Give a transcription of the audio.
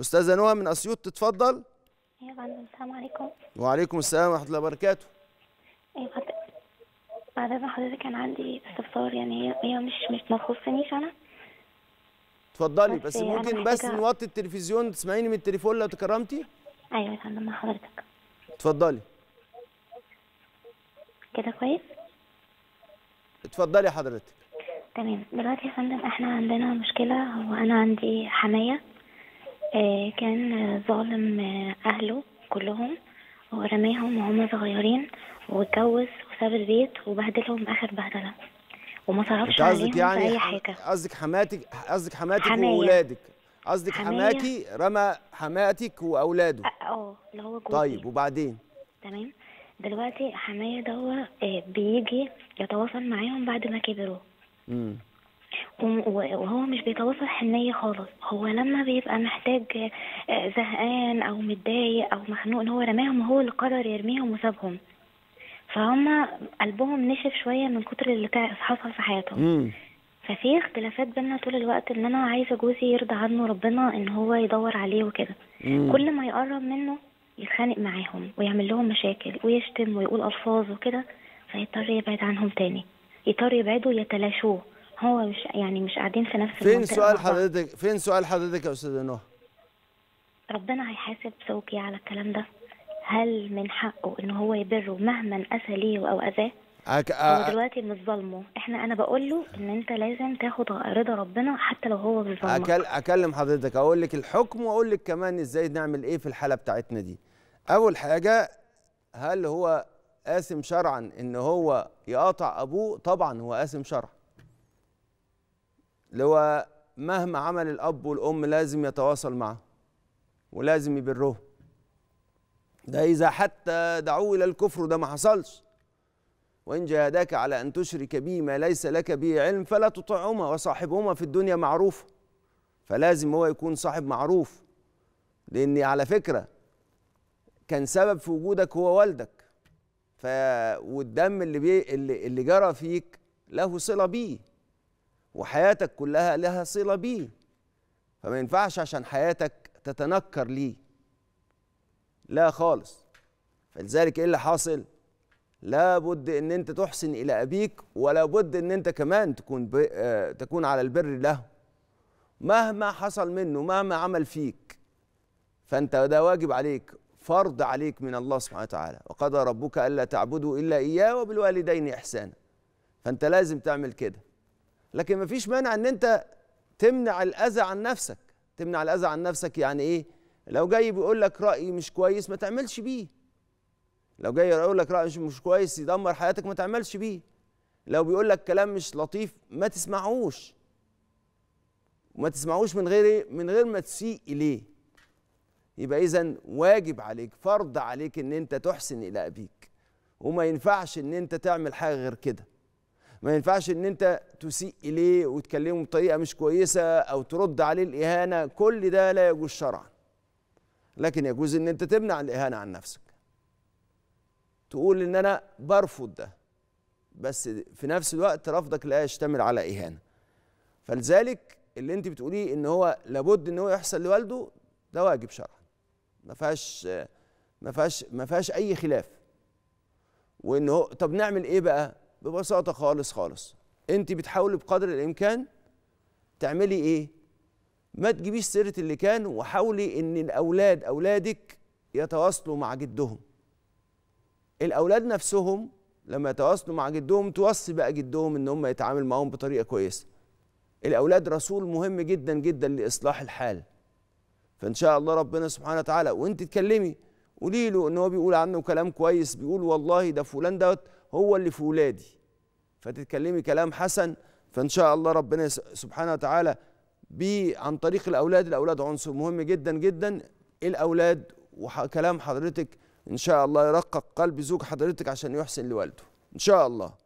استاذه نوى من اسيوط تتفضل يا فندم السلام عليكم وعليكم السلام ورحمه الله وبركاته ايه فندم بعد ما حضرتك كان عندي استفسار يعني هي هي مش مش ما تخصنيش انا اتفضلي بس بس أنا ممكن بس محتاجة- نوطي التلفزيون تسمعيني من التليفون لو تكرمتي ايوه يا فندم مع حضرتك اتفضلي كده كويس اتفضلي حضرتك تمام دلوقتي يا فندم احنا عندنا مشكلة هو انا عندي حماية آه كان آه، ظالم آه اهله كلهم ورماهم وهم صغيرين واتجوز وساب البيت وبهدلهم اخر بهدلة وما صرفش انت قصدك عليهم في يعني اي ح- حاجة قصدك حماتك قصدك حماتك حماية. واولادك قصدك حماية. حماكي رمى حماتك واولاده اه آه، اللي هو جوزي طيب وبعدين تمام دلوقتي حماية دوا آه، بيجي يتواصل معاهم بعد ما كبروا امم وم- و- وهو مش بيتواصل حنية خالص هو لما بيبقى محتاج آه، زهقان او متضايق او مخنوق ان هو رماهم هو اللي قرر يرميهم وسابهم فهم قلبهم نشف شوية من كتر اللي تع- حصل في حياتهم امم ففي اختلافات بينا طول الوقت ان انا عايزة جوزي يرضى عنه ربنا ان هو يدور عليه وكده مم. كل ما يقرب منه يتخانق معاهم ويعمل لهم مشاكل ويشتم ويقول الفاظ وكده فيضطر يبعد عنهم تاني يضطر يبعدوا يتلاشوه هو مش يعني مش قاعدين في نفس فين المنطقة سؤال مع بعض. حضرتك فين سؤال حضرتك يا استاذه نهى ربنا هيحاسب زوجي على الكلام ده هل من حقه ان هو يبره مهما اسى ليه او اذاه أك... هو أ... دلوقتي مش ظالمه احنا انا بقول له ان انت لازم تاخد رضا ربنا حتى لو هو مش ظالمك أكل... اكلم حضرتك اقول لك الحكم واقول لك كمان ازاي نعمل ايه في الحاله بتاعتنا دي اول حاجه هل هو آثم شرعا ان هو يقاطع ابوه طبعا هو آثم شرعا اللي هو مهما عمل الاب والام لازم يتواصل معه ولازم يبره ده اذا حتى دعوه الى الكفر وده ما حصلش وإن جاهداك على أن تشرك بي ما ليس لك به علم فلا تطعهما وصاحبهما في الدنيا معروف فلازم هو يكون صاحب معروف لأن على فكرة كان سبب في وجودك هو والدك ف والدم اللي بي اللي, اللي جرى فيك له صلة بيه وحياتك كلها لها صلة بيه فما ينفعش عشان حياتك تتنكر ليه لا خالص فلذلك ايه اللي حاصل لابد ان انت تحسن الى ابيك ولا بد ان انت كمان تكون ب... آه تكون على البر له مهما حصل منه مهما عمل فيك فانت ده واجب عليك فرض عليك من الله سبحانه وتعالى وقضى ربك الا تعبدوا الا اياه وبالوالدين احسانا فانت لازم تعمل كده لكن مفيش مانع ان انت تمنع الاذى عن نفسك تمنع الاذى عن نفسك يعني ايه لو جاي بيقول لك راي مش كويس ما تعملش بيه لو جاي يقول لك راي مش, مش كويس يدمر حياتك ما تعملش بيه لو بيقول لك كلام مش لطيف ما تسمعوش وما تسمعوش من غير من غير ما تسيء اليه يبقى اذا واجب عليك فرض عليك ان انت تحسن الى ابيك وما ينفعش ان انت تعمل حاجه غير كده ما ينفعش ان انت تسيء اليه وتكلمه بطريقه مش كويسه او ترد عليه الاهانه كل ده لا يجوز شرعا لكن يجوز ان انت تمنع الاهانه عن نفسك تقول ان انا برفض ده بس في نفس الوقت رفضك لا يشتمل على اهانه فلذلك اللي انت بتقوليه ان هو لابد ان هو يحصل لوالده ده واجب شرعا ما فيهاش ما فيهاش ما فيهاش اي خلاف وان هو طب نعمل ايه بقى ببساطه خالص خالص انت بتحاولي بقدر الامكان تعملي ايه ما تجيبيش سيره اللي كان وحاولي ان الاولاد اولادك يتواصلوا مع جدهم الاولاد نفسهم لما يتواصلوا مع جدهم توصي بقى جدهم ان هم يتعامل معاهم بطريقه كويسه الاولاد رسول مهم جدا جدا لاصلاح الحال فان شاء الله ربنا سبحانه وتعالى وانت تكلمي قولي له ان هو بيقول عنه كلام كويس بيقول والله ده فلان دوت هو اللي في ولادي فتتكلمي كلام حسن فان شاء الله ربنا سبحانه وتعالى بي عن طريق الاولاد الاولاد عنصر مهم جدا جدا الاولاد وكلام حضرتك ان شاء الله يرقق قلب زوج حضرتك عشان يحسن لوالده ان شاء الله